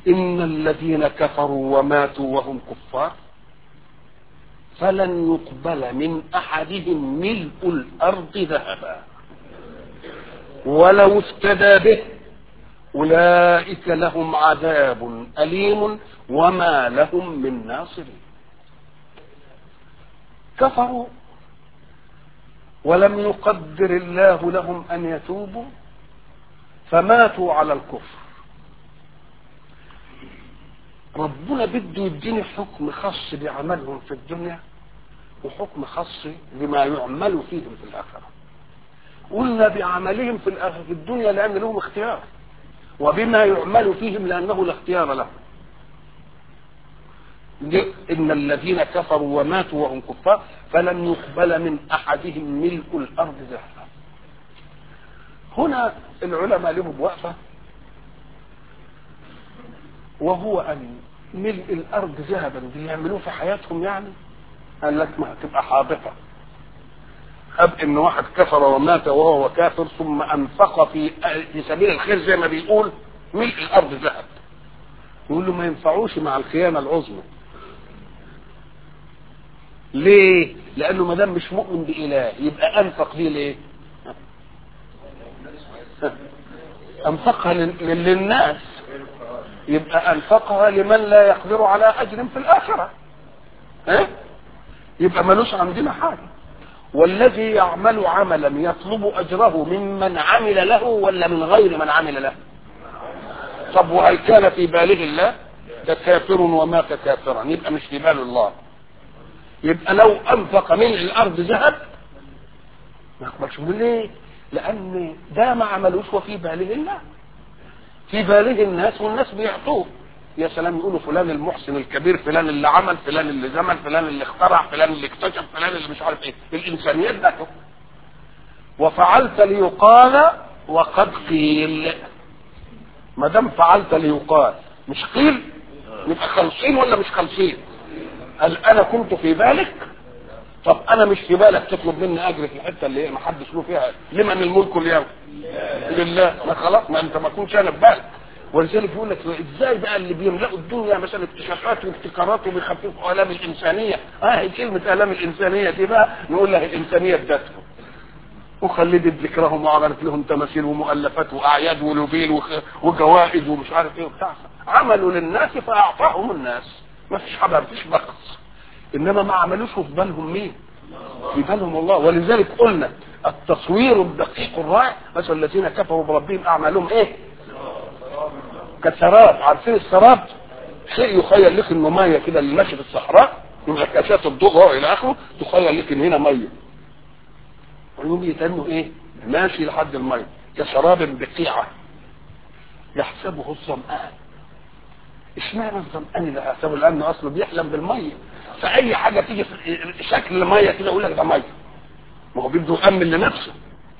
إن الذين كفروا وماتوا وهم كفار فلن يقبل من أحدهم ملء الأرض ذهبا ولو افتدى به أولئك لهم عذاب أليم وما لهم من ناصرين كفروا ولم يقدر الله لهم أن يتوبوا فماتوا على الكفر ربنا بده يديني حكم خاص بعملهم في الدنيا وحكم خاص بما يعمل فيهم في الآخرة قلنا بعملهم في الآخرة في الدنيا لأن لهم اختيار وبما يعمل فيهم لأنه لا اختيار لهم إن الذين كفروا وماتوا وهم كفار فلن يقبل من أحدهم ملء الأرض ذهبا هنا العلماء لهم وقفة وهو أن ملء الأرض ذهبا بيعملوه في حياتهم يعني قال لك ما هتبقى حابطة أب إن واحد كفر ومات وهو كافر ثم أنفق في في سبيل الخير زي ما بيقول ملء الأرض ذهب يقول له ما ينفعوش مع الخيانة العظمى ليه؟ لأنه ما دام مش مؤمن بإله يبقى أنفق دي ليه؟ أنفقها للناس يبقى أنفقها لمن لا يقدر على أجر في الآخرة ها؟ يبقى ملوش عندنا حاجة والذي يعمل عملا يطلب أجره ممن عمل له ولا من غير من عمل له طب وهل كان في باله الله ده كافر ومات كافرا يبقى مش في بال الله يبقى لو أنفق من الأرض ذهب ما يقبلش ليه لأن ده ما عملوش وفي باله الله في باله الناس والناس بيعطوه يا سلام يقولوا فلان المحسن الكبير فلان اللي عمل فلان اللي زمن فلان اللي اخترع فلان اللي اكتشف فلان اللي مش عارف ايه الانسانيات ده وفعلت ليقال وقد قيل ما دام فعلت ليقال مش قيل نبقى خالصين ولا مش خالصين قال انا كنت في بالك طب انا مش في بالك تطلب مني اجر في الحته اللي ما حدش له فيها لمن الملك اليوم لله ما خلاص ما انت ما كنتش انا في بالك ولذلك يقول لك ازاي بقى اللي بيملأوا الدنيا مثلا اكتشافات وابتكارات وبيخففوا الام الانسانيه اه هي كلمه الام الانسانيه دي بقى نقول لها الانسانيه ادتهم وخلدت ذكرهم وعملت لهم تماثيل ومؤلفات واعياد ولوبيل وجوائز ومش عارف ايه وبتاع عملوا للناس فاعطاهم الناس ما فيش حاجه ما فيش بخس انما ما عملوش في بالهم مين في بالهم الله ولذلك قلنا التصوير الدقيق الرائع مثلا الذين كفروا بربهم اعمالهم ايه كسراب عارفين السراب شيء يخيل لك انه ميه كده اللي ماشي في الصحراء انعكاسات الضوء هو الى اخره تخيل لك ان هنا ميه ويقوم يتنوا ايه ماشي لحد الميه كسراب بقيعه يحسبه الظمآن اشمعنى الظمآن اللي يحسبه لانه اصله بيحلم بالميه فاي حاجه تيجي في شكل ميه كده يقول لك ده ميه ما هو بيبدو يامن لنفسه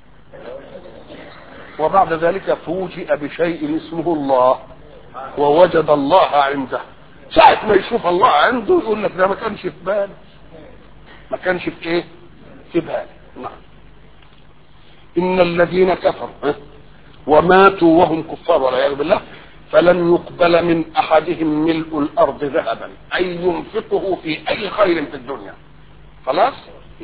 وبعد ذلك فوجئ بشيء اسمه الله ووجد الله عنده ساعة ما يشوف الله عنده يقول لك ده ما كانش في باله ما كانش في ايه في باله نعم ان الذين كفروا وماتوا وهم كفار والعياذ بالله فلن يقبل من احدهم ملء الارض ذهبا اي ينفقه في اي خير في الدنيا خلاص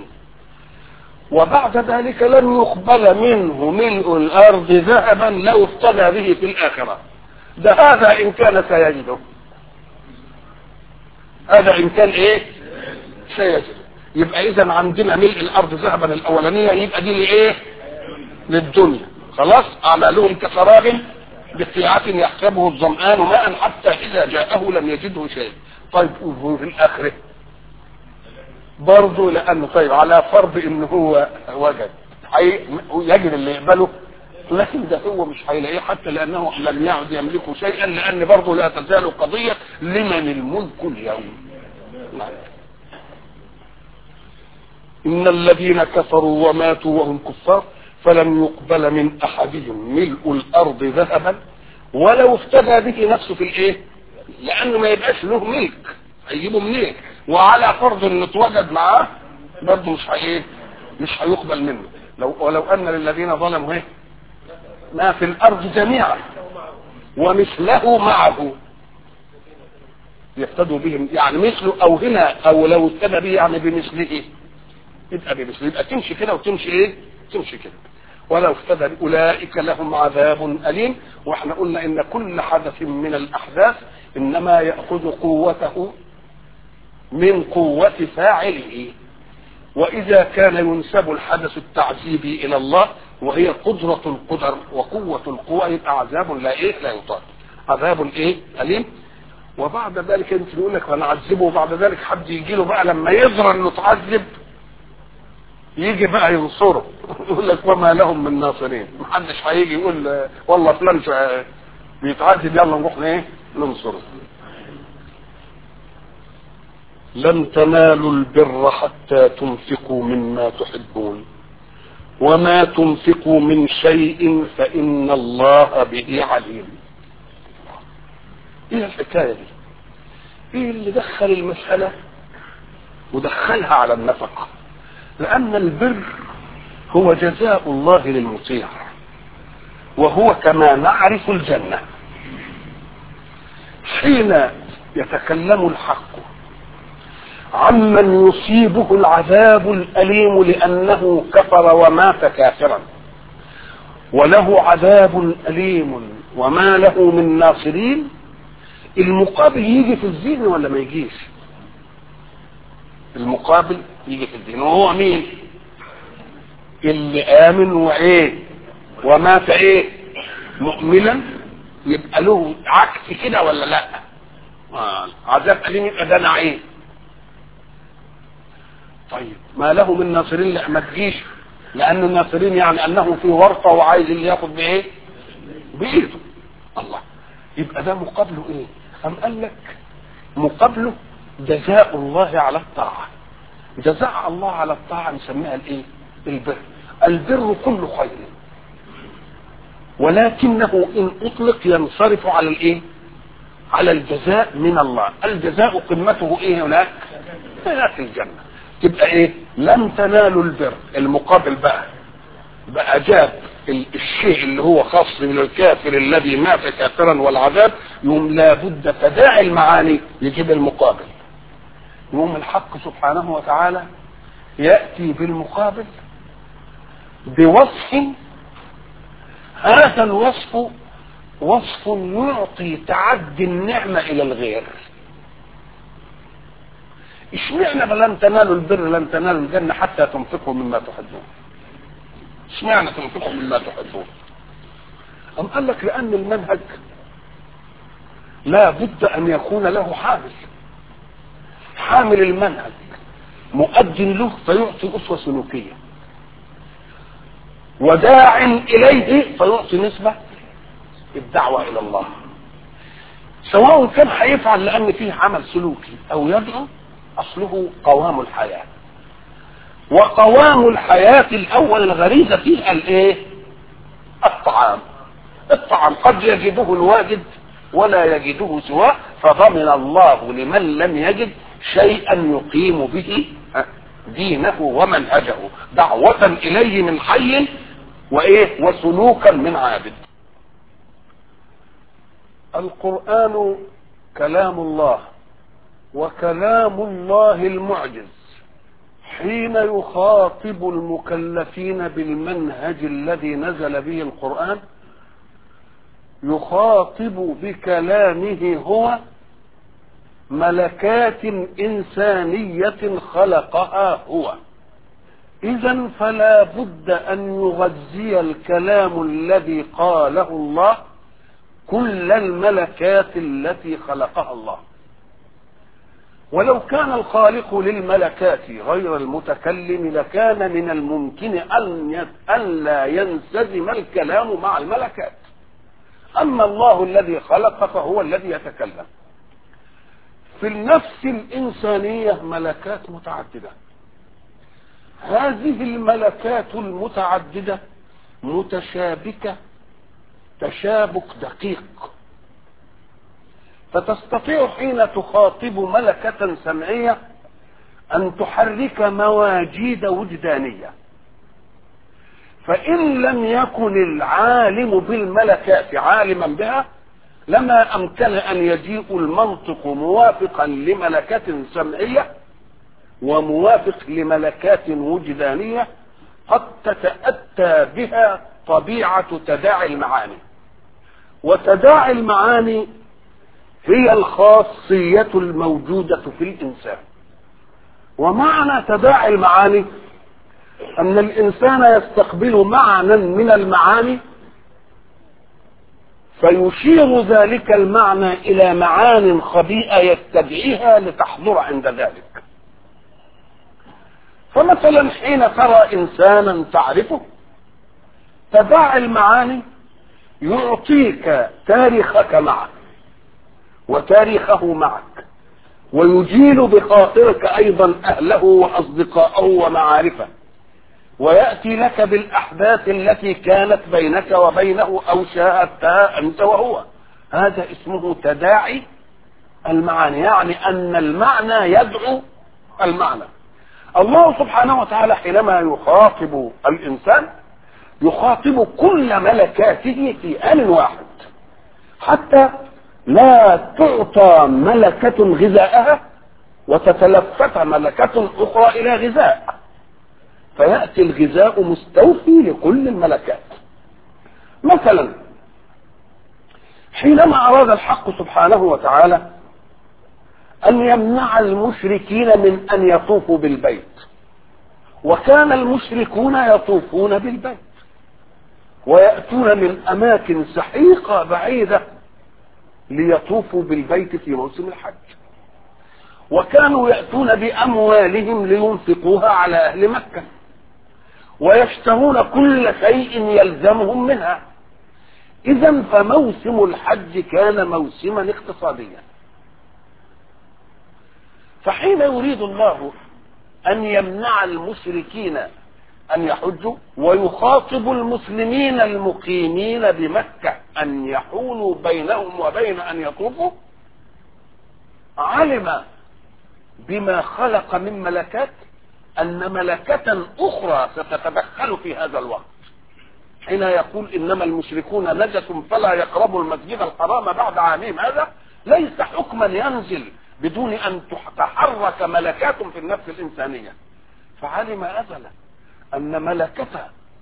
وبعد ذلك لن يقبل منه ملء الارض ذهبا لو افتدى به في الاخره ده هذا ان كان سيجده هذا ان كان ايه سيجده يبقى اذا عندنا ملء الارض ذهبا الاولانيه يبقى دي لايه للدنيا خلاص اعمالهم كسراب بقيعة يحسبه الظمآن ماء حتى إذا جاءه لم يجده شيء طيب وفي الآخرة برضه لأنه طيب على فرض إن هو وجد حي... يجد اللي يقبله لكن ده هو مش هيلاقيه حتى لأنه لم يعد يملكه شيئا لأن برضه لا تزال قضية لمن الملك اليوم نعم. إن الذين كفروا وماتوا وهم كفار فلن يقبل من احدهم ملء الارض ذهبا ولو افتدى به نفسه في الايه لانه ما يبقاش له ملك هيجيبه منين وعلى فرض انه اتوجد معاه برضه مش هي مش هيقبل منه لو ولو ان للذين ظلموا ايه ما في الارض جميعا ومثله معه يقتدوا بهم يعني مثله او هنا او لو ابتدى به يعني بمثله يبقى بمثله يبقى تمشي كده وتمشي ايه تمشي كده ولو افتدى اولئك لهم عذاب اليم واحنا قلنا ان كل حدث من الاحداث انما ياخذ قوته من قوه فاعله واذا كان ينسب الحدث التعذيبي الى الله وهي قدرة القدر وقوة القوى يبقى عذاب لا ايه لا يطاق عذاب ايه اليم وبعد ذلك انت يقول لك هنعذبه وبعد ذلك حد يجي له بقى لما يظهر انه اتعذب يجي بقى ينصره يقول لك وما لهم من ناصرين محدش هيجي يقول والله فلان بيتعذب يلا نروح ايه ننصره لن تنالوا البر حتى تنفقوا مما تحبون وما تنفقوا من شيء فإن الله به عليم ايه الحكاية دي ايه اللي دخل المسألة ودخلها على النفقة لأن البر هو جزاء الله للمطيع وهو كما نعرف الجنة حين يتكلم الحق عمن يصيبه العذاب الأليم لأنه كفر ومات كافرا وله عذاب أليم وما له من ناصرين المقابل يجي في الذهن ولا ما يجيش المقابل يجي في الذهن وهو مين اللي آمن وإيه ومات إيه مؤمنا يبقى له عكس كده ولا لا آه. عذاب أليم يبقى ده نعيم طيب ما له من ناصرين لا ما تجيش لان الناصرين يعني انه في ورطه وعايز اللي ياخد بايه بايده الله يبقى ده مقابله ايه ام قال لك مقابله جزاء الله على الطاعه جزاء الله على الطاعه نسميها الايه البر البر كل خير ولكنه ان اطلق ينصرف على الايه على الجزاء من الله الجزاء قمته ايه هناك هناك الجنه تبقى ايه لن تنالوا البر المقابل بقى بقى جاب الشيء اللي هو خاص من الكافر الذي مات كافرا والعذاب يوم لابد تداعي المعاني يجيب المقابل يوم الحق سبحانه وتعالى يأتي بالمقابل بوصف هذا الوصف وصف يعطي تعدي النعمة إلى الغير اشمعنى لن تنالوا البر لن تنالوا الجنة حتى تنفقوا مما تحبون اشمعنى تنفقوا مما تحبون أم قال لك لأن المنهج لا بد أن يكون له حامل حامل المنهج مؤذن له فيعطي أسوة سلوكية وداع إليه فيعطي نسبة الدعوة إلى الله سواء كان هيفعل لأن فيه عمل سلوكي أو يدعو اصله قوام الحياة وقوام الحياة الاول الغريزة فيها الايه الطعام الطعام قد يجده الواجد ولا يجده سواه فضمن الله لمن لم يجد شيئا يقيم به دينه ومنهجه دعوة اليه من حي وايه وسلوكا من عابد القرآن كلام الله وكلام الله المعجز حين يخاطب المكلفين بالمنهج الذي نزل به القرآن يخاطب بكلامه هو ملكات إنسانية خلقها هو إذا فلا بد أن يغذي الكلام الذي قاله الله كل الملكات التي خلقها الله ولو كان الخالق للملكات غير المتكلم لكان من الممكن أن ألا ينسجم الكلام مع الملكات أما الله الذي خلق فهو الذي يتكلم في النفس الإنسانية ملكات متعددة هذه الملكات المتعددة متشابكة تشابك دقيق فتستطيع حين تخاطب ملكة سمعية أن تحرك مواجيد وجدانية فإن لم يكن العالم بالملكات عالما بها لما أمكن أن يجيء المنطق موافقا لملكة سمعية وموافق لملكات وجدانية قد تتأتى بها طبيعة تداعي المعاني وتداعي المعاني هي الخاصية الموجودة في الإنسان ومعنى تداعي المعاني أن الإنسان يستقبل معنى من المعاني فيشير ذلك المعنى إلى معان خبيئة يستدعيها لتحضر عند ذلك فمثلا حين ترى إنسانا تعرفه تداعي المعاني يعطيك تاريخك معك وتاريخه معك ويجيل بخاطرك ايضا اهله واصدقاءه ومعارفه وياتي لك بالاحداث التي كانت بينك وبينه او شاهدتها انت وهو هذا اسمه تداعي المعاني يعني ان المعنى يدعو المعنى الله سبحانه وتعالى حينما يخاطب الانسان يخاطب كل ملكاته في آن واحد حتى لا تعطى ملكة غذاءها وتتلفت ملكة أخرى إلى غذاء فيأتي الغذاء مستوفي لكل الملكات مثلا حينما أراد الحق سبحانه وتعالى أن يمنع المشركين من أن يطوفوا بالبيت وكان المشركون يطوفون بالبيت ويأتون من أماكن سحيقة بعيدة ليطوفوا بالبيت في موسم الحج وكانوا يأتون بأموالهم لينفقوها على أهل مكة ويشترون كل شيء يلزمهم منها إذا فموسم الحج كان موسما اقتصاديا فحين يريد الله أن يمنع المشركين أن يحجوا ويخاطب المسلمين المقيمين بمكة أن يحولوا بينهم وبين أن يطوفوا علم بما خلق من ملكات أن ملكة أخرى ستتدخل في هذا الوقت حين يقول إنما المشركون نجس فلا يقربوا المسجد الحرام بعد عامهم هذا ليس حكما ينزل بدون أن تتحرك ملكات في النفس الإنسانية فعلم أزلا أن ملكة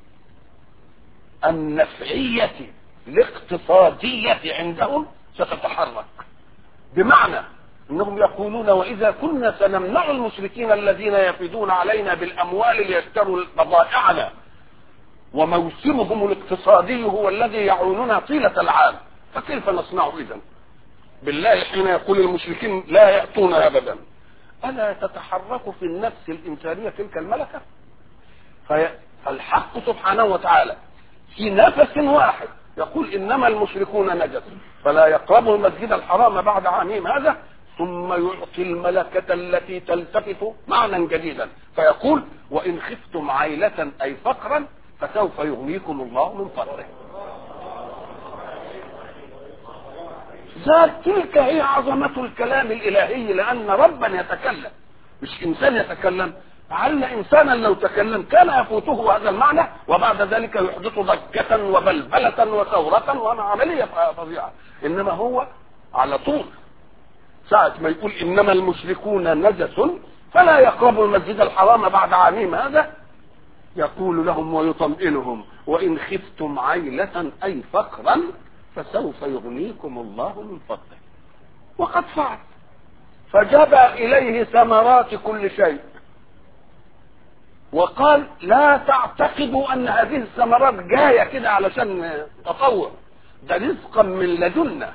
النفعية الاقتصادية عندهم ستتحرك بمعنى انهم يقولون واذا كنا سنمنع المشركين الذين يفيدون علينا بالاموال ليشتروا بضائعنا وموسمهم الاقتصادي هو الذي يعوننا طيلة العام فكيف نصنع اذا بالله حين يقول المشركين لا يأتون ابدا الا تتحرك في النفس الانسانية تلك الملكة فالحق سبحانه وتعالى في نفس واحد يقول انما المشركون نجس فلا يقربوا المسجد الحرام بعد عامهم هذا ثم يعطي الملكة التي تلتفت معنى جديدا فيقول وإن خفتم عيلة أي فقرا فسوف يغنيكم الله من فضله ذات تلك هي عظمة الكلام الإلهي لأن ربا يتكلم مش إنسان يتكلم لعل إنسانا لو تكلم كان يفوته هذا المعنى وبعد ذلك يحدث ضجة وبلبلة وثورة وعملية فظيعة إنما هو على طول ساعة ما يقول إنما المشركون نجس فلا يقربوا المسجد الحرام بعد عامهم هذا يقول لهم ويطمئنهم وإن خفتم عيلة أي فقرا فسوف يغنيكم الله من فضله وقد فعل فجاب إليه ثمرات كل شيء وقال لا تعتقدوا أن هذه الثمرات جاية كده علشان تطور ده رزقا من لدنا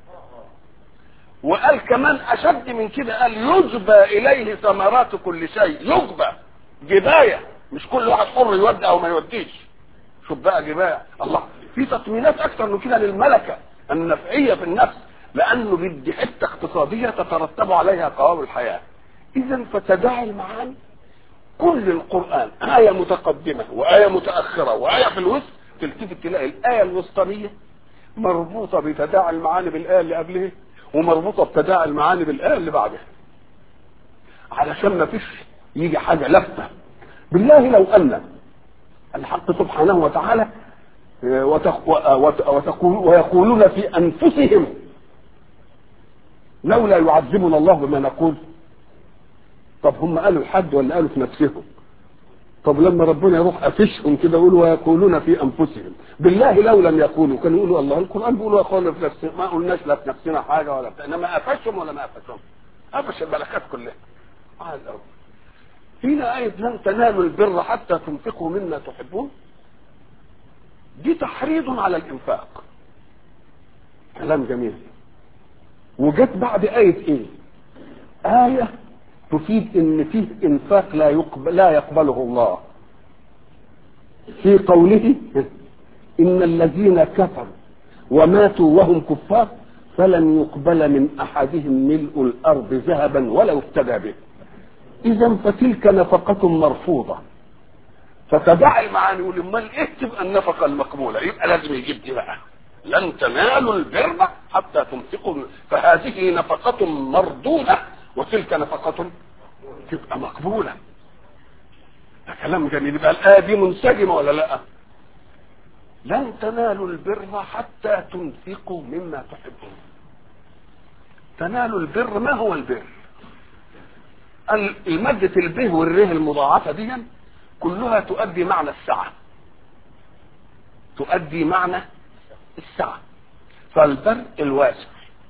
وقال كمان اشد من كده قال يجبى اليه ثمرات كل شيء يجبى جبايه مش كل واحد حر يودي او ما يوديش شوف بقى جبايه الله في تطمينات اكثر من كده للملكه النفعيه في النفس لانه بدي حته اقتصاديه تترتب عليها قوام الحياه اذا فتداعي المعاني كل القران ايه متقدمه وايه متاخره وايه في الوسط تلتفت تلاقي الايه الوسطانيه مربوطه بتداعي المعاني بالايه اللي قبلها ومربوطه بتداعي المعاني بالايه اللي بعدها علشان ما فيش يجي حاجه لفته بالله لو ان الحق سبحانه وتعالى وتقول ويقولون في انفسهم لولا يعذبنا الله بما نقول طب هم قالوا الحد ولا قالوا في نفسهم طب لما ربنا يروح قافشهم كده يقولوا ويقولون في انفسهم بالله لو لم يقولوا كانوا يقولوا الله القران بيقول يقولوا في نفسنا ما قلناش لا في نفسنا حاجه ولا بتاع انما قفشهم ولا ما قفشهم قفش الملكات كلها عال قوي هنا آية لن تنالوا البر حتى تنفقوا مما تحبون دي تحريض على الإنفاق كلام جميل وجت بعد آية إيه؟ آية تفيد إن فيه إنفاق لا يقبل لا يقبله الله في قوله إن الذين كفروا وماتوا وهم كفار فلن يقبل من أحدهم ملء الأرض ذهبا ولو افتدى به اذا فتلك نفقة مرفوضة فتدع المعاني يقول امال ايه تبقى النفقة المقبولة يبقى لازم يجيب دي بقى لن تنالوا البر حتى تنفقوا فهذه نفقة مردودة وتلك نفقة تبقى مقبولة ده كلام جميل يبقى الآية دي منسجمة ولا لا؟ لن تنالوا البر حتى تنفقوا مما تحبون تنالوا البر ما هو البر؟ المادة الب والره المضاعفة دي كلها تؤدي معنى السعة تؤدي معنى السعة فالبر الواسع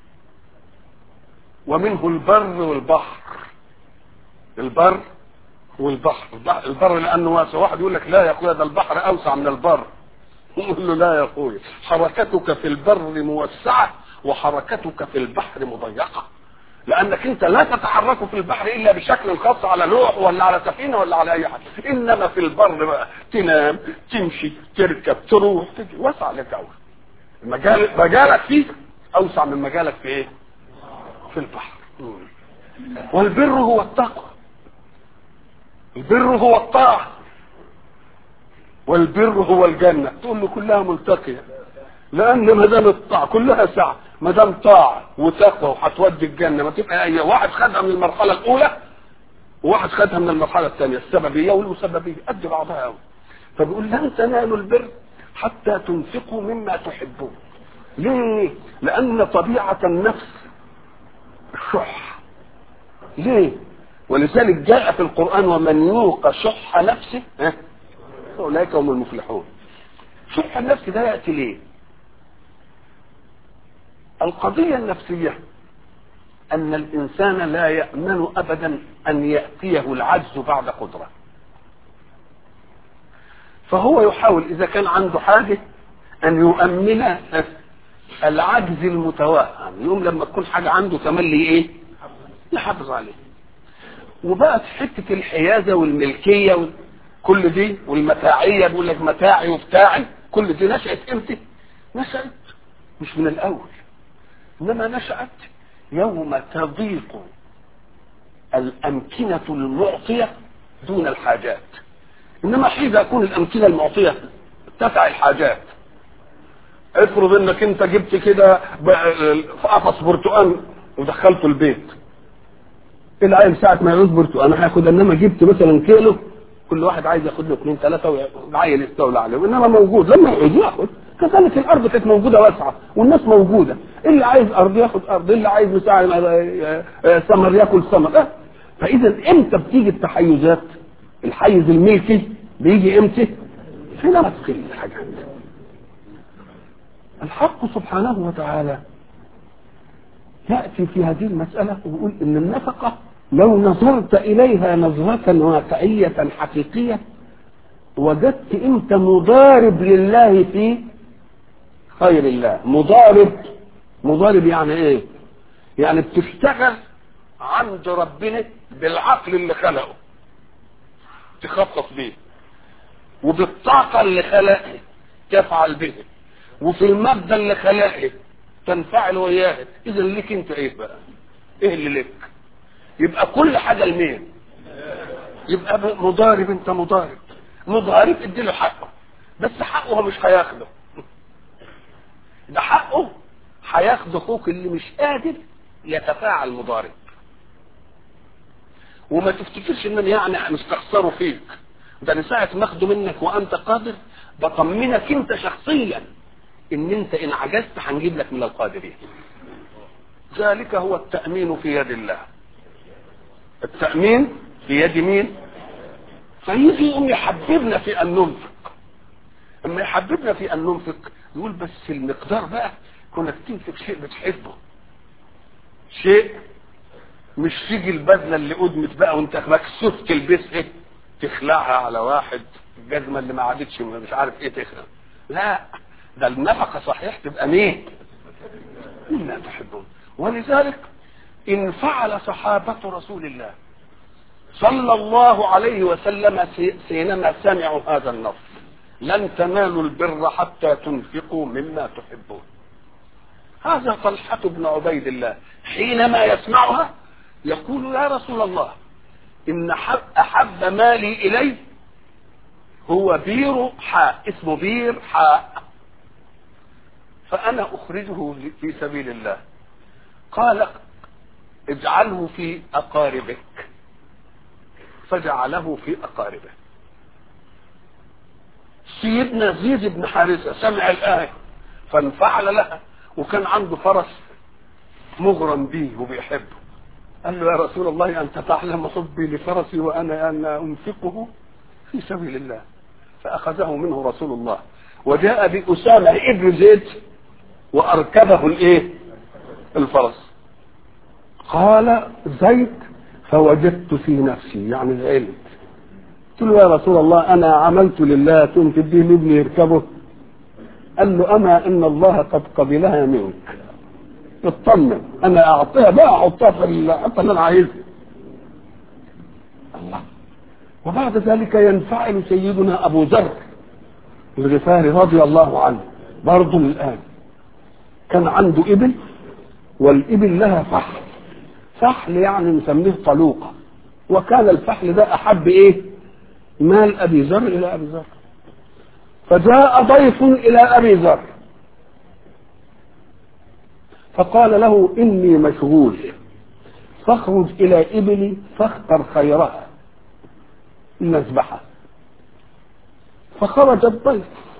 ومنه البر والبحر البر والبحر البر لانه واسع واحد يقول لك لا يا اخويا ده البحر اوسع من البر يقول له لا يا اخويا حركتك في البر موسعه وحركتك في البحر مضيقه لانك انت لا تتحرك في البحر الا بشكل خاص على لوح ولا على سفينه ولا على اي حاجه انما في البر بقى تنام تمشي تركب تروح تجي واسع لك قوي مجال مجالك فيه اوسع من مجالك في ايه في البحر والبر هو التقوى البر هو الطاعه والبر هو الجنه تقول له كلها ملتقيه لان ما دام الطاعه كلها سعه ما دام طاعه وتقوى وهتودي الجنه ما تبقى اي واحد خدها من المرحله الاولى وواحد خدها من المرحله الثانيه السببيه والمسببيه قد بعضها قوي فبيقول لن تنالوا البر حتى تنفقوا مما تحبون ليه لان طبيعه النفس الشح ليه ولذلك جاء في القران ومن يوق شح نفسه ها اولئك هم المفلحون شح النفس ده ياتي ليه القضية النفسية أن الإنسان لا يأمن أبدا أن يأتيه العجز بعد قدرة فهو يحاول إذا كان عنده حاجة أن يؤمن العجز المتوهم يوم لما تكون حاجة عنده تملي إيه يحافظ عليه وبقت حتة الحيازة والملكية كل دي والمتاعية بيقول لك متاعي وبتاعي كل دي نشأت امتى؟ نشأت مش من الأول انما نشأت يوم تضيق الأمكنة المعطية دون الحاجات إنما حين يكون الأمكنة المعطية تسع الحاجات افرض انك انت جبت كده قفص برتقال ودخلته البيت العيل ساعة ما يعوز برتقال هياخد انما جبت مثلا كيلو كل واحد عايز ياخد له اثنين ثلاثة والعيل يستولى عليه انما موجود لما يعوز ياخد كذلك الارض كانت موجوده واسعه والناس موجوده اللي عايز ارض ياخد ارض اللي عايز مساعد ثمر ياكل ثمر أه؟ فاذا امتى بتيجي التحيزات الحيز الملكي بيجي امتى حينما تقل الحاجات الحق سبحانه وتعالى ياتي في هذه المساله ويقول ان النفقه لو نظرت اليها نظره واقعيه حقيقيه وجدت انت مضارب لله في خير الله مضارب مضارب يعني ايه يعني بتشتغل عند ربنا بالعقل اللي خلقه تخصص بيه وبالطاقة اللي خلقها تفعل به وفي المادة اللي خلقها تنفعل وياها اذا ليك انت ايه بقى ايه اللي لك يبقى كل حاجة لمين يبقى مضارب انت مضارب مضارب اديله حقه بس حقه مش هياخده ده حقه هياخد اخوك اللي مش قادر يتفاعل مضارب وما تفتكرش ان يعني مستخسره فيك ده انا ساعه ما اخده منك وانت قادر بطمنك انت شخصيا ان انت ان عجزت هنجيب لك من القادرين ذلك هو التأمين في يد الله التأمين في يد مين فيجي يقوم يحببنا في أن ننفق اما يحببنا في أن ننفق يقول بس المقدار بقى كونك تنفق شيء بتحبه شيء مش تيجي البدلة اللي قدمت بقى وانت مكسوف تلبسها تخلعها على واحد الجزمة اللي ما عادتش مش عارف ايه تخلع لا ده النفقة صحيح تبقى مين مما تحبون ولذلك ان فعل صحابة رسول الله صلى الله عليه وسلم حينما سمعوا هذا النص لن تنالوا البر حتى تنفقوا مما تحبون هذا طلحة بن عبيد الله حينما يسمعها يقول يا رسول الله إن حب أحب مالي إلي هو بير حاء اسمه بير حاء فأنا أخرجه في سبيل الله قال اجعله في أقاربك فجعله في أقاربه سيدنا زيد بن حارثة سمع الآية فانفعل لها وكان عنده فرس مغرم به وبيحبه قال له يا رسول الله أنت تعلم حبي لفرسي وأنا أنا أنفقه في سبيل الله فأخذه منه رسول الله وجاء بأسامة ابن زيد وأركبه الإيه الفرس قال زيد فوجدت في نفسي يعني زعلت قلت له يا رسول الله أنا عملت لله كنت تديه لابني يركبه قال له أما إن الله قد قبلها منك اطمن انا اعطيها بقى احطها في الحته اللي انا عايزها الله وبعد ذلك ينفعل سيدنا ابو ذر الغفاري رضي الله عنه برضه الان كان عنده ابل والابل لها فحل فحل يعني نسميه طلوقه وكان الفحل ده احب ايه مال ابي ذر الى ابي ذر فجاء ضيف الى ابي ذر فقال له إني مشغول فاخرج إلى إبلي فاختر خيرها المذبحة فخرج الضيف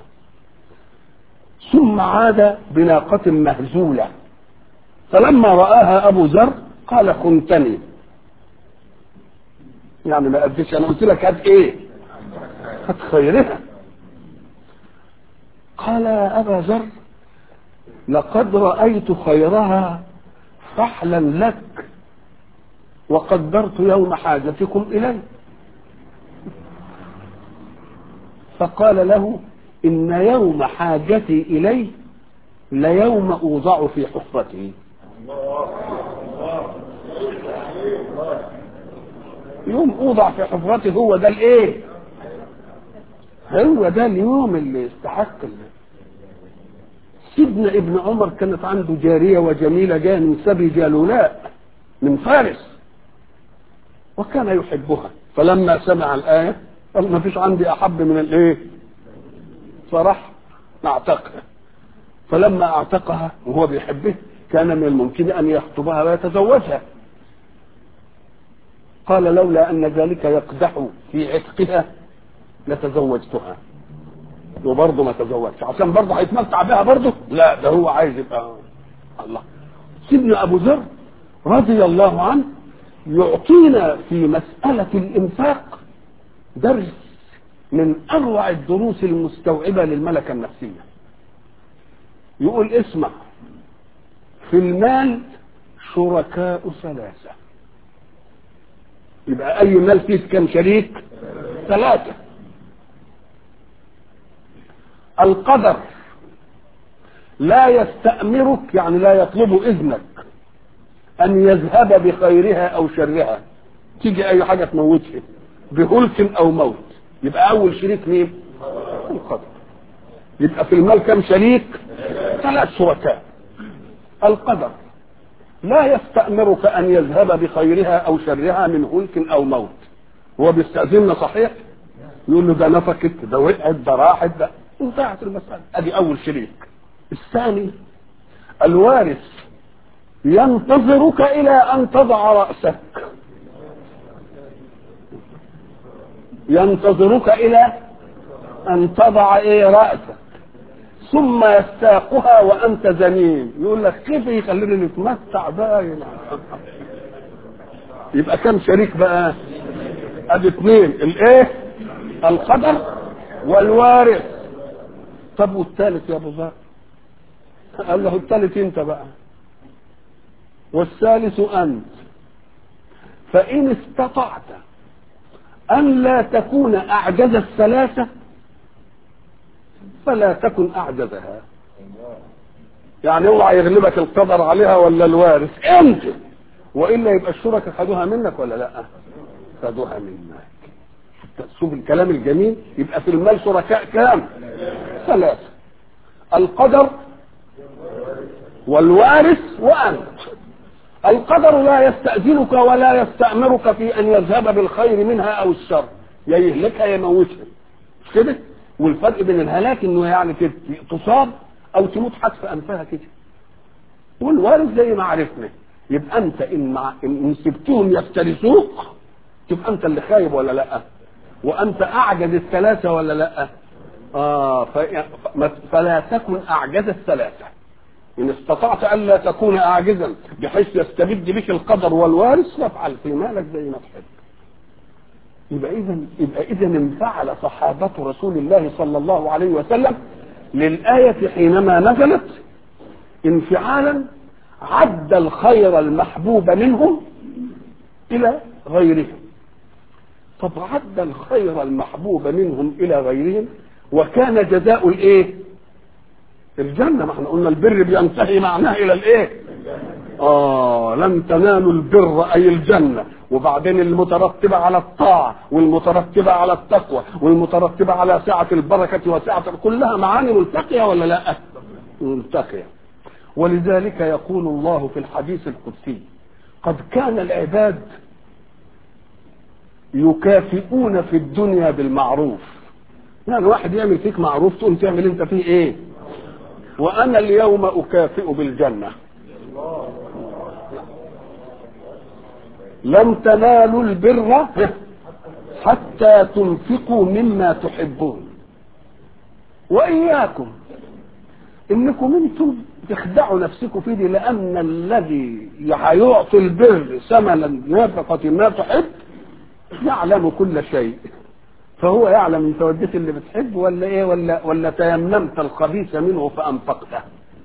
ثم عاد بناقة مهزولة فلما رآها أبو ذر قال خنتني يعني ما أديش أنا قلت لك هات إيه هات خيرها قال يا أبا ذر لقد رأيت خيرها فحلا لك وقدرت يوم حاجتكم إلي فقال له إن يوم حاجتي إليه ليوم أوضع في حفرته يوم أوضع في حفرته هو ده الإيه هو ده اليوم اللي يستحق اللي. سيدنا ابن عمر كانت عنده جارية وجميلة جاية من سبي جالولاء من فارس وكان يحبها فلما سمع الآية قال ما فيش عندي أحب من الإيه فراح اعتقها فلما اعتقها وهو بيحبه كان من الممكن أن يخطبها ويتزوجها قال لولا أن ذلك يقدح في عتقها لتزوجتها وبرضه ما تزوجش عشان برضه هيتمتع بها برضه لا ده هو عايز يبقى الله سيدنا ابو ذر رضي الله عنه يعطينا في مسألة الإنفاق درس من أروع الدروس المستوعبة للملكة النفسية يقول اسمع في المال شركاء ثلاثة يبقى أي مال فيه كم شريك ثلاثة القدر لا يستأمرك يعني لا يطلب إذنك أن يذهب بخيرها أو شرها تيجي أي حاجة تموتها بهلك أو موت يبقى أول شريك مين؟ القدر يبقى في المال كم شريك؟ ثلاث شركاء القدر لا يستأمرك أن يذهب بخيرها أو شرها من هلك أو موت هو بيستأذننا صحيح؟ يقول له ده نفكت ده وقعت ده راحت ده انتهت المسألة ادي اول شريك الثاني الوارث ينتظرك الى ان تضع رأسك ينتظرك الى ان تضع ايه رأسك ثم يستاقها وانت زنين يقول لك كيف يخليني نتمتع بقى يبقى كم شريك بقى ادي اثنين الايه القدر والوارث طب والثالث يا ابو ذر قال له الثالث انت بقى والثالث انت فان استطعت ان لا تكون اعجز الثلاثه فلا تكن اعجزها يعني اوعى يغلبك القدر عليها ولا الوارث انت والا يبقى الشركاء خدوها منك ولا لا خدوها منك شوف الكلام الجميل يبقى في المال شركاء كام ثلاثه القدر والوارث وانت القدر لا يستأذنك ولا يستأمرك في أن يذهب بالخير منها أو الشر يا يهلكها يا يموتها مش كده؟ والفرق بين الهلاك انه يعني تصاب او تموت حتف انفها كده والوارث زي ما عرفنا يبقى انت ان مع ان سبتهم يفترسوك تبقى انت اللي خايب ولا لا وانت اعجز الثلاثه ولا لا اه فلا تكن اعجز الثلاثه ان استطعت الا تكون اعجزا بحيث يستبد بك القدر والوارث فافعل في مالك زي ما تحب يبقى اذا يبقى اذا انفعل صحابه رسول الله صلى الله عليه وسلم للايه حينما نزلت انفعالا عد الخير المحبوب منهم الى غيرهم طب عد الخير المحبوب منهم الى غيرهم وكان جزاء الايه الجنه ما احنا قلنا البر بينتهي معناه الى الايه اه لن تنالوا البر اي الجنه وبعدين المترتبة على الطاعة والمترتبة على التقوى والمترتبة على سعة البركة وسعة كلها معاني ملتقية ولا لا ملتقية ولذلك يقول الله في الحديث القدسي قد كان العباد يكافئون في الدنيا بالمعروف يعني واحد يعمل فيك معروف تقوم تعمل انت فيه ايه وانا اليوم اكافئ بالجنه لن تنالوا البر حتى تنفقوا مما تحبون واياكم انكم انتم تخدعوا نفسكم في دي لان الذي هيعطي البر ثمنا نافقة ما تحب يعلم كل شيء فهو يعلم انت وديت اللي بتحب ولا ايه ولا ولا تيممت الخبيث منه فانفقته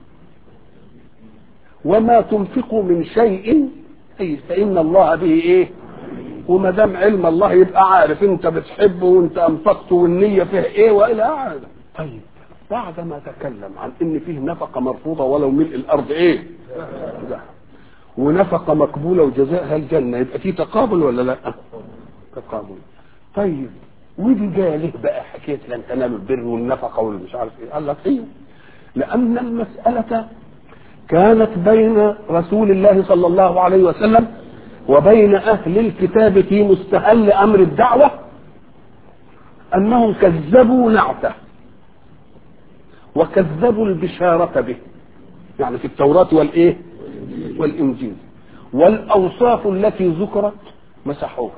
وما تنفقوا من شيء أي فإن الله به إيه؟ وما دام علم الله يبقى عارف أنت بتحبه وأنت أنفقته والنية فيه إيه وإلى آخره. طيب بعد ما تكلم عن إن فيه نفقة مرفوضة ولو ملء الأرض إيه؟ ده. ونفقة مقبولة وجزاءها الجنة يبقى في تقابل ولا لا؟ تقابل. طيب ودي جايه ليه بقى حكايه لن تنالوا البر والنفقه والمش عارف ايه؟ قال لك ايوه لان المساله كانت بين رسول الله صلى الله عليه وسلم وبين اهل الكتاب في مستهل امر الدعوه انهم كذبوا نعته وكذبوا البشاره به يعني في التوراه والايه والانجيل والاوصاف التي ذكرت مسحوها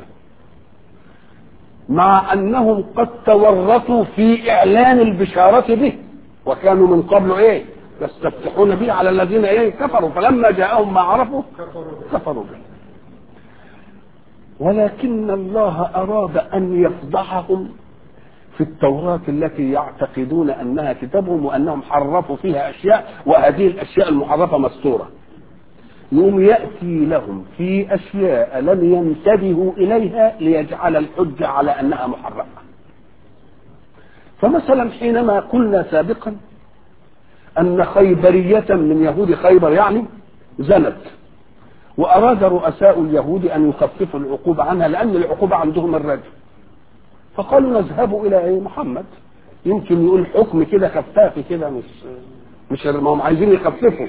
مع انهم قد تورطوا في اعلان البشاره به وكانوا من قبل ايه يستفتحون به على الذين ايه كفروا فلما جاءهم ما عرفوا كفروا به ولكن الله اراد ان يفضحهم في التوراة التي يعتقدون انها كتابهم وانهم حرفوا فيها اشياء وهذه الاشياء المحرفة مستورة يوم يأتي لهم في أشياء لم ينتبهوا إليها ليجعل الحجة على أنها محرمة فمثلا حينما قلنا سابقا أن خيبرية من يهود خيبر يعني زنت وأراد رؤساء اليهود أن يخففوا العقوبة عنها لأن العقوبة عندهم الرجل فقالوا نذهب إلى إيه محمد يمكن يقول حكم كده خفافي كده مش مش ما هم عايزين يخففوا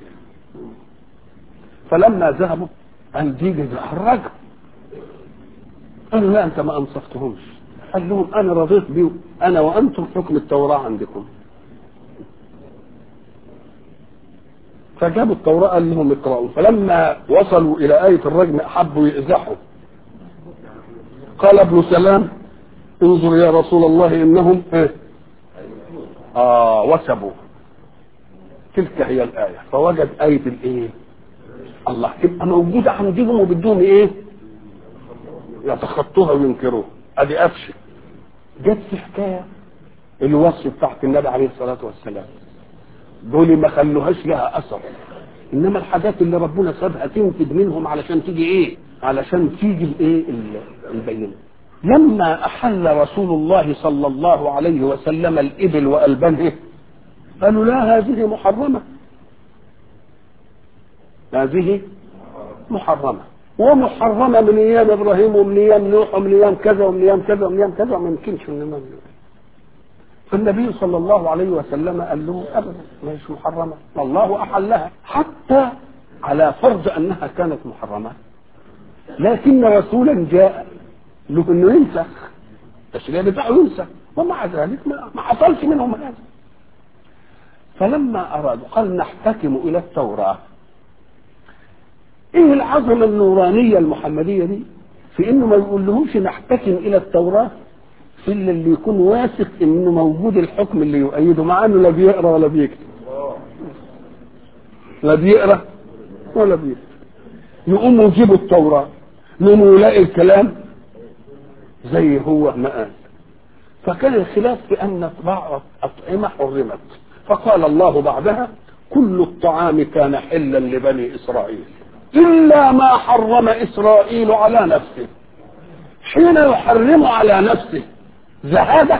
فلما ذهبوا قال دي جزاء الرجل قالوا لا انت ما انصفتهمش قال لهم انا رضيت بيه انا وانتم حكم التوراه عندكم فجابوا التوراه قال لهم اقرأوا فلما وصلوا الى آية الرجم حبوا يئزحوا قال ابن سلام انظر يا رسول الله انهم ايه اه وسبوا تلك هي الآية فوجد آية الإيه؟ الله تبقى موجودة عندهم وبدهم إيه؟ يتخطوها وينكروها أدي قفشة جت في حكاية الوصف بتاعت النبي عليه الصلاة والسلام دول ما خلوهاش لها أثر إنما الحاجات اللي ربنا سابها تنفذ منهم علشان تيجي إيه؟ علشان تيجي الإيه؟ البينة لما أحل رسول الله صلى الله عليه وسلم الإبل وألبانه قالوا لا هذه محرمة هذه محرمة ومحرمة من أيام إبراهيم ومن أيام نوح ومن أيام كذا ومن أيام كذا ومن أيام كذا وما يمكنش إن فالنبي صلى الله عليه وسلم قال له أبدا مش محرمة الله أحلها حتى على فرض أنها كانت محرمة لكن رسولا جاء له انه ينسخ التشريع بتاعه ينسخ ومع ذلك ما, ما حصلش منهم هذا فلما ارادوا قال نحتكم الى التوراه ايه العظمه النورانيه المحمديه دي في انه ما يقول لهمش نحتكم الى التوراه في اللي يكون واثق انه موجود الحكم اللي يؤيده مع انه لا بيقرا ولا بيكتب لا بيقرا ولا بيكتب يقوموا يجيبوا التوراه يقوموا يلاقي الكلام زي هو ما قال فكان الخلاف في ان بعض اطعمه حرمت فقال الله بعدها كل الطعام كان حلا لبني اسرائيل الا ما حرم اسرائيل على نفسه حين يحرم على نفسه زهاده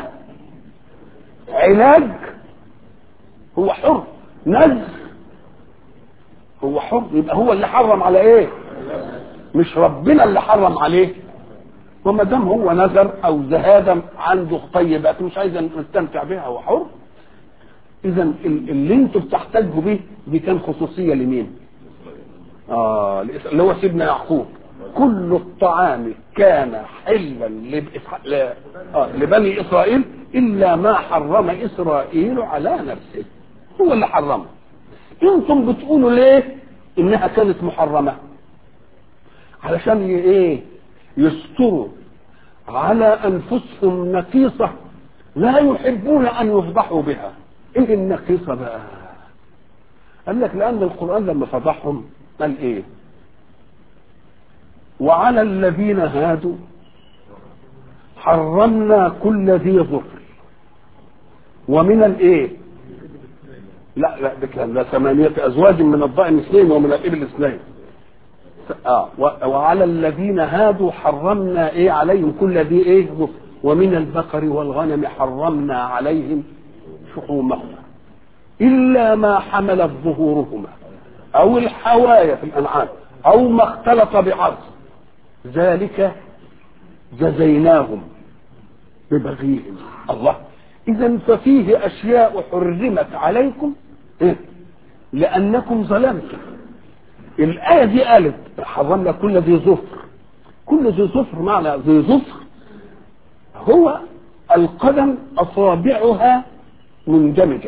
علاج هو حر نزل هو حر يبقى هو اللي حرم على ايه مش ربنا اللي حرم عليه وما دام هو نذر او زهاده عنده طيبات مش عايز نستمتع بها هو حر اذا اللي انتوا بتحتجوا به دي كان خصوصيه لمين؟ اه اللي هو سيدنا يعقوب كل الطعام كان حلا لب- ل- آه، لبني اسرائيل الا ما حرم اسرائيل على نفسه هو اللي حرمه انتم بتقولوا ليه انها كانت محرمه علشان ي- ايه يستروا على انفسهم نقيصه لا يحبون ان يفضحوا بها ايه النقيصه بقى قال لك لان القران لما فضحهم قال ايه وعلى الذين هادوا حرمنا كل ذي ظفر ومن الايه لا لا ده كان ده ثمانية أزواج من الضأن اثنين ومن الإبل اثنين اه و- وعلى الذين هادوا حرمنا ايه عليهم كل ذي ايه ظفر ومن البقر والغنم حرمنا عليهم شحومهما إلا ما حملت ظهورهما أو الحوايا في الأنعام أو ما اختلط بعرض ذلك جزيناهم ببغيهم الله إذا ففيه أشياء حرمت عليكم إيه؟ لأنكم ظلمتم الآية دي قالت حرمنا كل ذي ظفر كل ذي ظفر معنى ذي ظفر هو القدم أصابعها مندمجة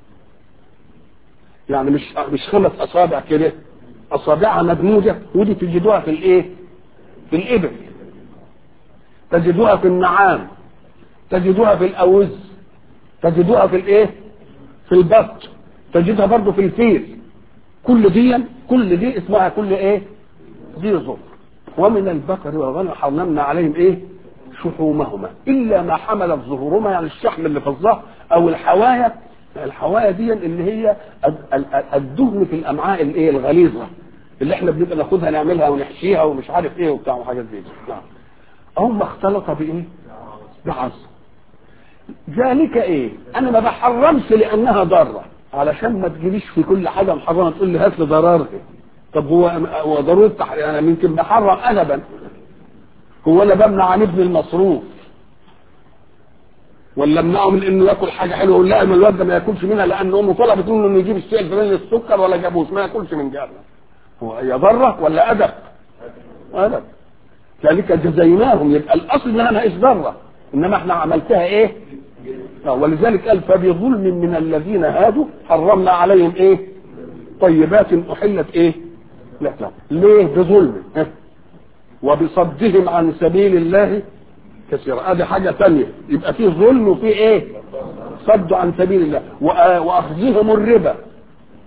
يعني مش مش خمس أصابع كده أصابعها مدموجة ودي تجدوها في الإيه؟ في الإبل تجدوها في النعام تجدوها في الأوز تجدوها في الإيه؟ في البط تجدها برضه في الفيل كل دي كل دي اسمها كل ايه دي ظفر ومن البقر والغنم حرمنا عليهم ايه شحومهما الا ما حملت ظهورهما يعني الشحم اللي في الظهر او الحوايا الحوايا دي اللي هي ال- ال- الدهن في الامعاء الايه الغليظه اللي احنا بنبقى ناخدها نعملها ونحشيها ومش عارف ايه وبتاع وحاجات زي دي نعم او ما اختلط بايه بعصر ذلك ايه انا ما بحرمش لانها ضاره علشان ما تجيليش في كل حاجه محرمه تقول لي هات لي ضررها طب هو هو ضروره تحريم انا يمكن بحرم ادبا هو انا بمنع عن ابن المصروف ولا امنعه من انه ياكل حاجه حلوه اقول لا ما الواد ده ما ياكلش منها لان امه طلبت منه انه يجيب الشيء الفلاني السكر ولا جابوش ما ياكلش من جهه هو هي ضره ولا ادب؟ ادب ذلك جزيناهم يبقى الاصل انها ما هيش ضره انما احنا عملتها ايه؟ آه، ولذلك قال فبظلم من الذين هادوا حرمنا عليهم ايه؟ طيبات احلت ايه؟ لهم ليه؟ بظلم ها؟ وبصدهم عن سبيل الله كثيرا ادي حاجه ثانيه يبقى فيه ظلم وفيه ايه؟ صد عن سبيل الله وآ- واخذهم الربا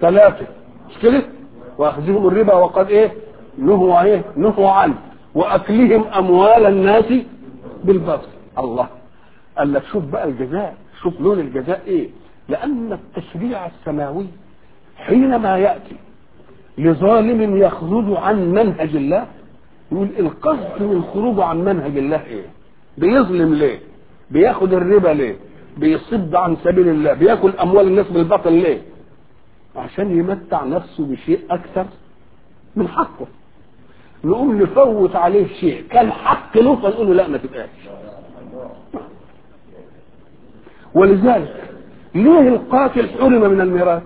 ثلاثة مش كده واخذهم الربا وقد ايه نهوا ايه نهوا عنه واكلهم اموال الناس بالباطل الله قال لك شوف بقى الجزاء شوف لون الجزاء ايه لان التشريع السماوي حينما ياتي لظالم يخرج عن منهج الله يقول القصد من خروجه عن منهج الله ايه بيظلم ليه بياخد الربا ليه بيصد عن سبيل الله بياكل اموال الناس بالباطل ليه عشان يمتع نفسه بشيء اكثر من حقه نقوم نفوت عليه شيء كان حق له فنقول له لا ما تبقاش ولذلك ليه القاتل حرم من الميراث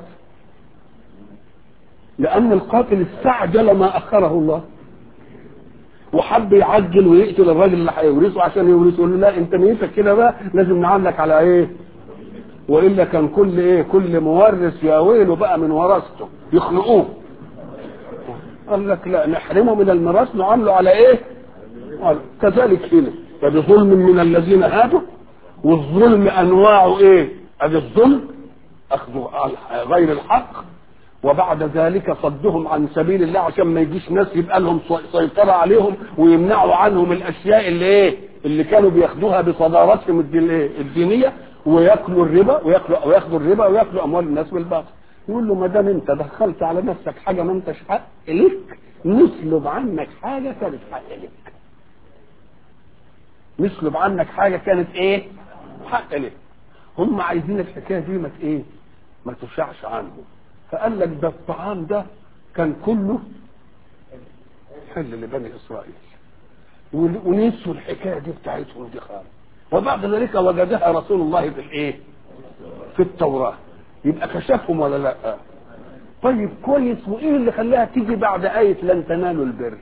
لان القاتل استعجل ما اخره الله وحب يعجل ويقتل الراجل اللي هيورثه عشان يورثه يقول له لا انت نيتك كده بقى لازم نعلك على ايه والا كان كل ايه كل مورث يا ويله بقى من ورثته يخنقوه قال لك لا نحرمه من الميراث نعامله على ايه قال كذلك هنا فبظلم من الذين هادوا والظلم انواعه ايه ادي الظلم اخذ غير الحق وبعد ذلك صدهم عن سبيل الله عشان ما يجيش ناس يبقى لهم سيطرة عليهم ويمنعوا عنهم الاشياء اللي ايه اللي كانوا بياخدوها بصدارتهم الدينية وياكلوا الربا وياكلوا وياخدوا الربا وياكلوا اموال الناس بالباطل يقول له ما دام انت دخلت على نفسك حاجه ما انتش حق لك نسلب عنك حاجه كانت حق لك نسلب عنك حاجه كانت ايه حق لك هم عايزين الحكايه دي ما ايه ما تشعش عنهم فقال لك ده الطعام ده كان كله حل لبني اسرائيل ونسوا الحكايه دي بتاعتهم دي خالص وبعد ذلك وجدها رسول الله في الايه في التوراه يبقى كشفهم ولا لا طيب كويس وايه اللي خلاها تيجي بعد آية لن تنالوا البر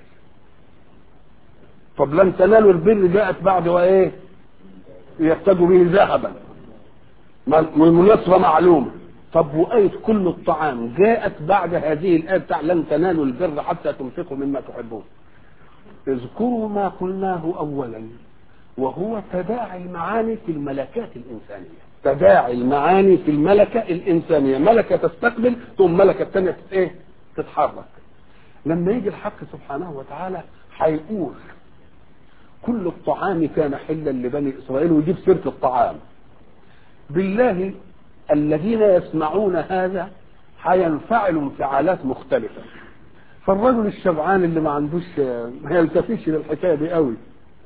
طب لن تنالوا البر جاءت بعد وايه يحتاجوا به ذهبا والمناسبة معلومة طب وآية كل الطعام جاءت بعد هذه الآية بتاع لن تنالوا البر حتى تنفقوا مما تحبون اذكروا ما قلناه أولا وهو تداعي المعاني في الملكات الإنسانية تداعي المعاني في الملكة الإنسانية ملكة تستقبل ثم ملكة تانية ايه تتحرك لما يجي الحق سبحانه وتعالى هيقول كل الطعام كان حلا لبني إسرائيل ويجيب سيرة الطعام بالله الذين يسمعون هذا هينفعلوا انفعالات مختلفة فالرجل الشبعان اللي ما عندوش ما يلتفتش للحكاية دي قوي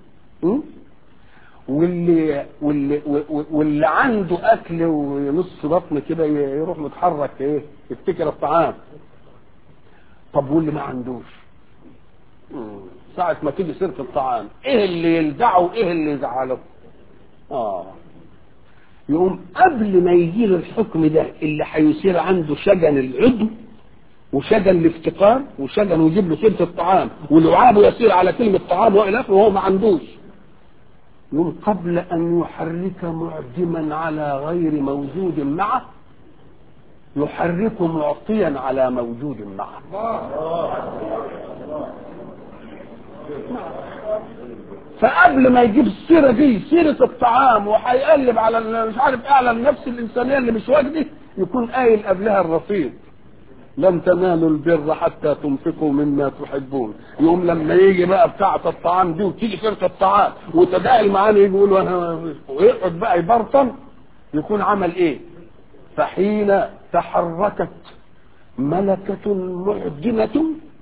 واللي واللي واللي عنده اكل ونص بطن كده يروح متحرك ايه يفتكر الطعام طب واللي ما عندوش ساعة ما تيجي سيرة الطعام ايه اللي يلدعه وايه اللي يزعله اه يقوم قبل ما يجي له الحكم ده اللي هيصير عنده شجن العضو وشجن الافتقار وشجن ويجيب له سيرة الطعام ولعابه يسير على كلمة طعام والى اخره وهو ما عندوش يقول قبل أن يحرك معدما على غير موجود معه يحرك معطيا على موجود معه فقبل ما يجيب السيرة دي سيرة الطعام وهيقلب على مش عارف ايه على النفس الإنسانية اللي مش واجده يكون قايل قبلها الرصيد لن تنالوا البر حتى تنفقوا مما تحبون يوم لما يجي بقى بتاعة الطعام دي وتيجي سيرة الطعام وتداعي المعاني يجي يقولوا انا ويقعد بقى يبرطم يكون عمل ايه فحين تحركت ملكة معدمة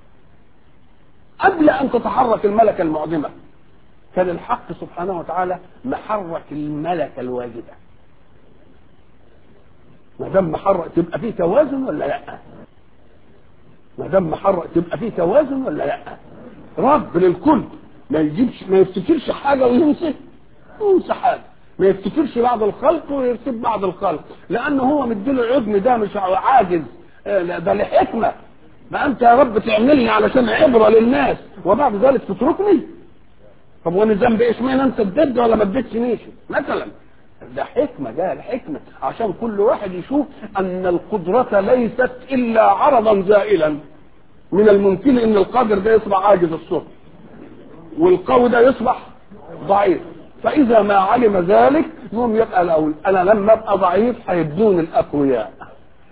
قبل ان تتحرك الملكة المعدمة كان الحق سبحانه وتعالى محرك الملكة الواجبة ما دام محرك تبقى فيه توازن ولا لا؟ ما دام محرك تبقى فيه توازن ولا لا رب للكل ما يجيبش ما يفتكرش حاجه وينسى ينسى حاجه ما يفتكرش بعض الخلق ويرتب بعض الخلق لانه هو مديله عدم ده مش عاجز ده لحكمه ما انت يا رب تعملني علشان عبره للناس وبعد ذلك تتركني طب وانا ذنبي ايه اشمعنى انت اديت ولا ما اديتش مثلا ده حكمة ده الحكمة عشان كل واحد يشوف أن القدرة ليست إلا عرضا زائلا من الممكن أن القادر ده يصبح عاجز الصبح والقوي ده يصبح ضعيف فإذا ما علم ذلك يوم يبقى الأول أنا لما أبقى ضعيف هيبدون الأقوياء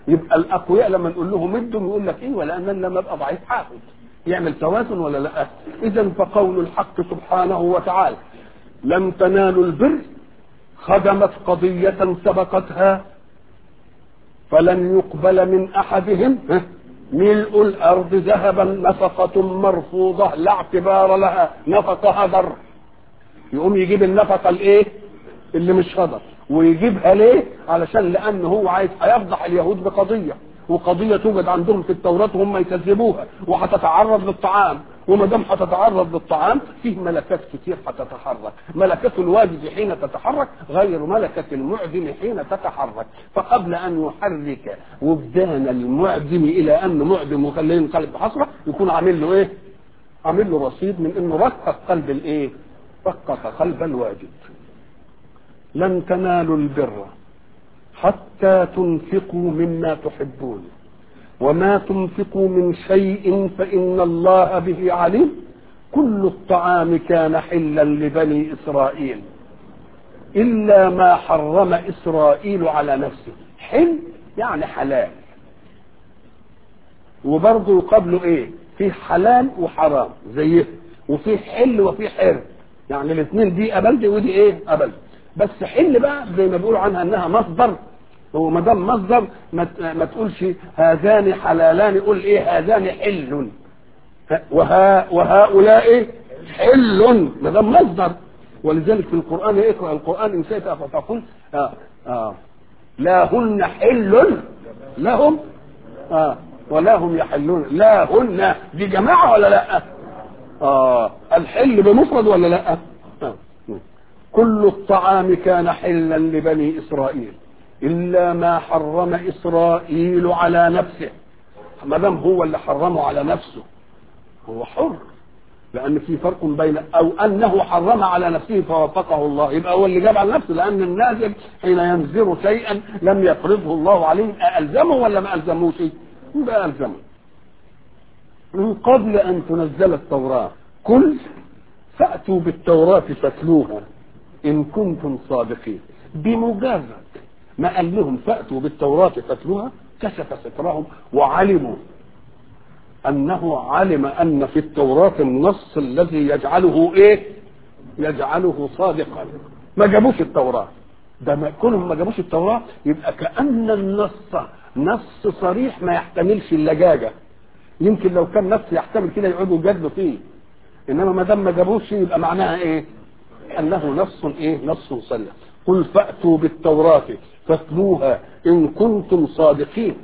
يبقى الاقوياء لما نقول لهم ادوا يقول لك ايه ولا انا لما ابقى ضعيف حافظ يعمل توازن ولا لا اذا فقول الحق سبحانه وتعالى لن تنالوا البر خدمت قضية سبقتها فلن يقبل من احدهم ملء الارض ذهبا نفقة مرفوضة لا اعتبار لها نفقة هدر يقوم يجيب النفقة الايه اللي مش هدر ويجيبها ليه علشان لان هو عايز هيفضح اليهود بقضية وقضية توجد عندهم في التوراة وهم يكذبوها وهتتعرض للطعام وما دام هتتعرض للطعام فيه ملكات كتير هتتحرك ملكة الواجد حين تتحرك غير ملكة المعدم حين تتحرك فقبل ان يحرك وجدان المعدم الى ان معدم وخليه ينقلب حسرة يكون عامل له ايه عامل له رصيد من انه رقق قلب الايه رقق قلب الواجد لن تنالوا البر حتى تنفقوا مما تحبون وما تنفقوا من شيء فإن الله به عليم كل الطعام كان حلا لبني إسرائيل إلا ما حرم إسرائيل على نفسه حل يعني حلال وبرضه يقابله إيه في حلال وحرام زيه وفي حل وفي حر يعني الاثنين دي قبل ودي ايه قبل بس حل بقى زي ما بيقولوا عنها انها مصدر هو ما دام مصدر ما, ما تقولش هذان حلالان قول ايه هذان حل وها وهؤلاء حل ما دام مصدر ولذلك في القران اقرا القران ان شئت فتقول آه آه لا هن حل لهم آه ولا هم يحلون لا هن دي جماعه ولا لا آه الحل بمفرد ولا لا آه. كل الطعام كان حلا لبني اسرائيل الا ما حرم اسرائيل على نفسه ما دام هو اللي حرمه على نفسه هو حر لان في فرق بين او انه حرم على نفسه فوافقه الله يبقى هو اللي جاب على نفسه لان النازل حين ينزل شيئا لم يفرضه الله عليه الزمه ولا ما الزموش يبقى الزمه من قبل ان تنزل التوراه قل فاتوا بالتوراه فاتلوها ان كنتم صادقين بمجرد ما قال لهم فاتوا بالتوراه فاتلوها كشف سترهم وعلموا انه علم ان في التوراه النص الذي يجعله ايه يجعله صادقا ما جابوش التوراه ده ما كونهم ما جابوش التوراه يبقى كان النص نص صريح ما يحتملش اللجاجه يمكن لو كان نص يحتمل كده يقعدوا يجادلوا فيه انما ما دام ما جابوش يبقى معناها ايه انه نص ايه نص صريح قل فاتوا بالتوراه فاتلوها ان كنتم صادقين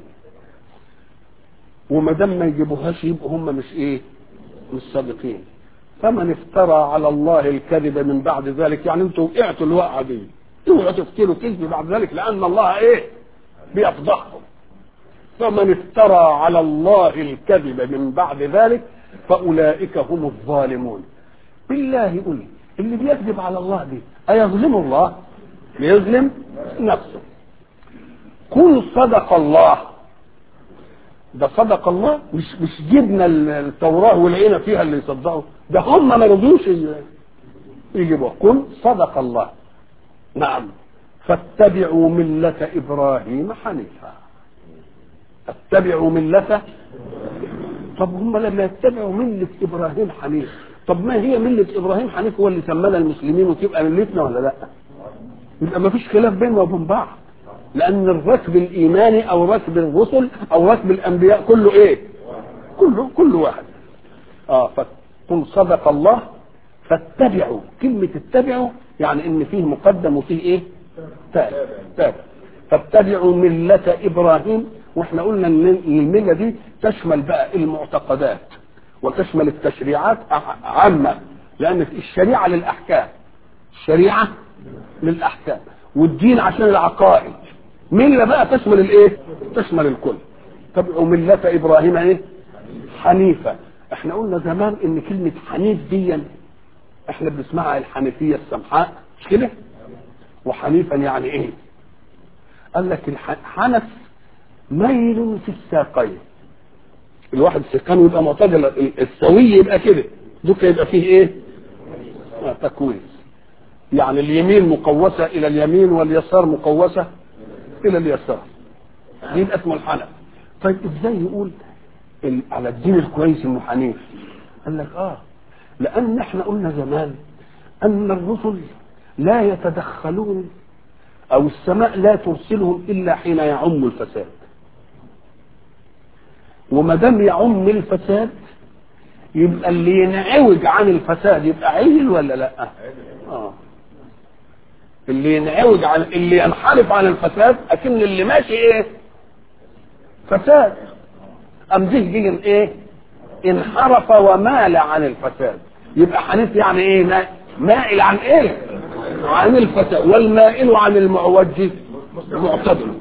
وما دام ما يجيبوهاش يبقوا هم مش ايه مش صادقين فمن افترى على الله الكذب من بعد ذلك يعني انتوا وقعتوا الوقعه دي اوعوا تفتروا كذب بعد ذلك لان الله ايه بيفضحكم فمن افترى على الله الكذب من بعد ذلك فاولئك هم الظالمون بالله قل اللي بيكذب على الله دي ايظلم الله بيظلم نفسه قل صدق الله ده صدق الله مش مش جبنا التوراه ولقينا فيها اللي يصدقوا ده هم ما رضوش يجيبوها قل صدق الله نعم فاتبعوا ملة إبراهيم حنيفا اتبعوا ملة طب هم لما يتبعوا ملة إبراهيم حنيف طب ما هي ملة إبراهيم حنيف هو اللي سمانا المسلمين وتبقى ملتنا ولا لا يبقى ما فيش خلاف بيننا وبين بعض لأن الركب الإيماني أو ركب الرسل أو ركب الأنبياء كله إيه؟ كله كله واحد. آه فقل صدق الله فاتبعوا كلمة اتبعوا يعني إن فيه مقدم وفيه إيه؟ تابع تابع فاتبعوا ملة إبراهيم واحنا قلنا ان الملة دي تشمل بقى المعتقدات وتشمل التشريعات عامة لأن الشريعة للأحكام الشريعة للأحكام والدين عشان العقائد ملة بقى تشمل الايه تشمل الكل تبعوا ملة ابراهيم ايه حنيفة احنا قلنا زمان ان كلمة حنيف دي احنا بنسمعها الحنيفية السمحاء مش كده وحنيفا يعني ايه قال لك الحنف ميل في الساقين الواحد سكانه يبقى معتدل السوي يبقى كده دوك يبقى فيه ايه آه تكويس يعني اليمين مقوسة إلى اليمين واليسار مقوسة إلى اليسار دين اسمه الحنف طيب ازاي يقول ال- على الدين الكويس انه حنيف قال لك اه لان احنا قلنا زمان ان الرسل لا يتدخلون او السماء لا ترسلهم الا حين يعم الفساد وما دام يعم الفساد يبقى اللي ينعوج عن الفساد يبقى عيل ولا لا اه اللي ينعوج عن اللي ينحرف عن الفساد اكن اللي ماشي ايه فساد ام ده جه ايه انحرف ومال عن الفساد يبقى حنيف يعني ايه ما- مائل عن ايه عن الفساد والمائل عن المعوج معتدل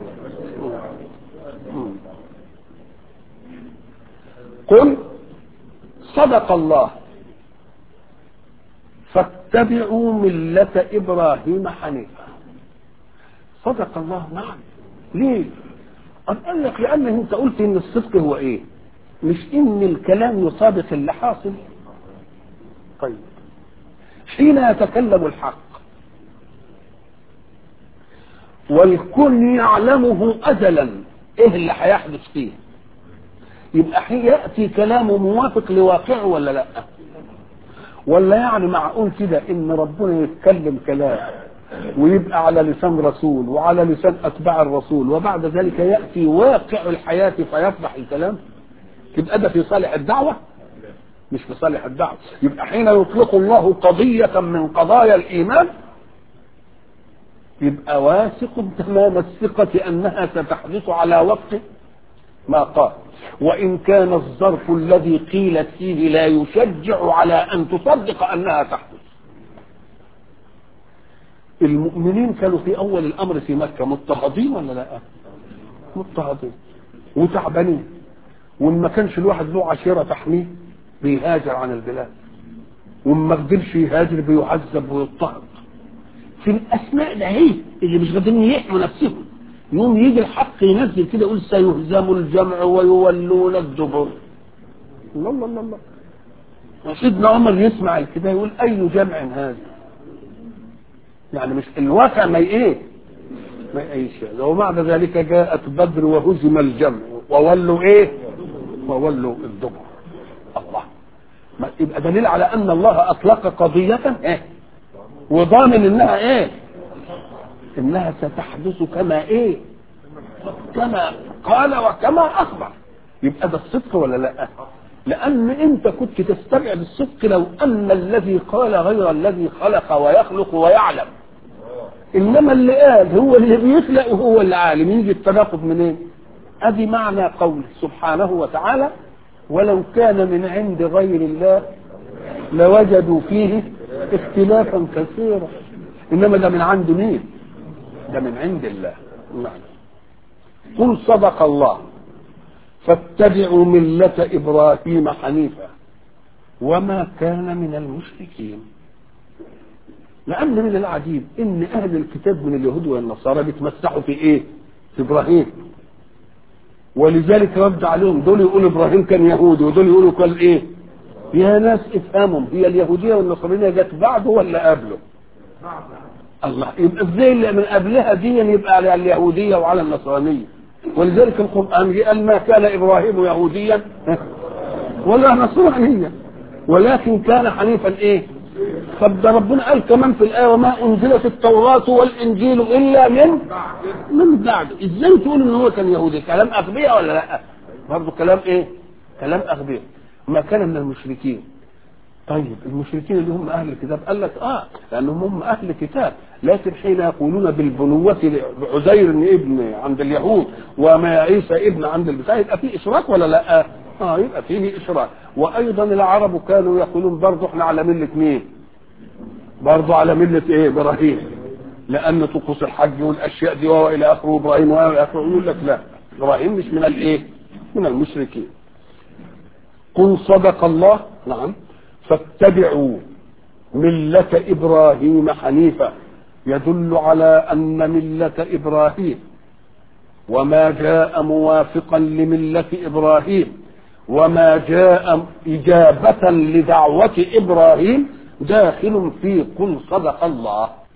قل صدق الله فاتبعوا ملة إبراهيم حنيفا صدق الله نعم ليه؟ أم قال لك لأن أنت قلت إن الصدق هو إيه؟ مش إن الكلام يطابق اللي حاصل طيب حين يتكلم الحق والكل يعلمه أزلا إيه اللي هيحدث فيه يبقى حين يأتي كلامه موافق لواقعه ولا لا ولا يعني معقول كده ان ربنا يتكلم كلام ويبقى على لسان رسول وعلى لسان اتباع الرسول وبعد ذلك ياتي واقع الحياه فيفضح الكلام يبقى ده في صالح الدعوه مش في صالح الدعوه يبقى حين يطلق الله قضيه من قضايا الايمان يبقى واثق تمام الثقه انها ستحدث على وقت ما قال وإن كان الظرف الذي قيلت فيه لا يشجع على أن تصدق أنها تحدث المؤمنين كانوا في أول الأمر في مكة مضطهدين ولا لا مضطهدين وتعبانين وما كانش الواحد له عشيرة تحميه بيهاجر عن البلاد وما قدرش يهاجر بيعذب ويضطهد في الأسماء ده هي اللي مش قادرين يحموا نفسهم يوم يجي الحق ينزل كده يقول سيهزم الجمع ويولون الدبر الله الله الله الله سيدنا عمر يسمع كده يقول اي جمع هذا يعني مش الواقع ما ايه ما اي شيء لو بعد ذلك جاءت بدر وهزم الجمع وولوا ايه وولوا الدبر الله ما يبقى دليل على ان الله اطلق قضيه ايه وضامن انها ايه انها ستحدث كما ايه كما قال وكما اخبر يبقى ده الصدق ولا لا لان انت كنت تستبعد الصدق لو ان الذي قال غير الذي خلق ويخلق ويعلم انما اللي قال هو اللي بيخلق وهو اللي عالم يجي التناقض منين ادي معنى قول سبحانه وتعالى ولو كان من عند غير الله لوجدوا فيه اختلافا كثيرا انما ده من عند مين ده من عند الله نعم قل صدق الله فاتبعوا ملة إبراهيم حنيفا وما كان من المشركين لأن من العجيب إن أهل الكتاب من اليهود والنصارى بيتمسحوا في إيه؟ في إبراهيم ولذلك رد عليهم دول يقولوا إبراهيم كان يهودي ودول يقولوا كان إيه؟ يا ناس افهمهم هي اليهودية والنصرانية جت بعده ولا قبله؟ الله يبقى ازاي اللي من قبلها دي يبقى على اليهوديه وعلى النصرانيه ولذلك القران قال ما كان ابراهيم يهوديا ولا نصرانيا ولكن كان حنيفا ايه طب ده ربنا قال كمان في الايه وما انزلت التوراه والانجيل الا من من بعد ازاي تقول ان هو كان يهودي كلام اغبياء ولا لا برضه كلام ايه كلام اغبياء ما كان من المشركين طيب المشركين اللي هم اهل الكتاب قال لك اه لانهم هم اهل كتاب لكن حين يقولون بالبنوة عزير ابن عند اليهود وما عيسى ابن عند البتاع يبقى في اشراك ولا لا؟ اه يبقى فيه اشراك وايضا العرب كانوا يقولون برضه احنا على مله مين؟ برضه على مله ايه؟ ابراهيم لان طقوس الحج والاشياء دي والى اخره ابراهيم والى اخره يقول لك لا ابراهيم مش من الايه؟ من المشركين قل صدق الله نعم فاتبعوا ملة إبراهيم حنيفا يدل على أن ملة إبراهيم وما جاء موافقا لملة إبراهيم وما جاء إجابة لدعوة إبراهيم داخل في قل صدق الله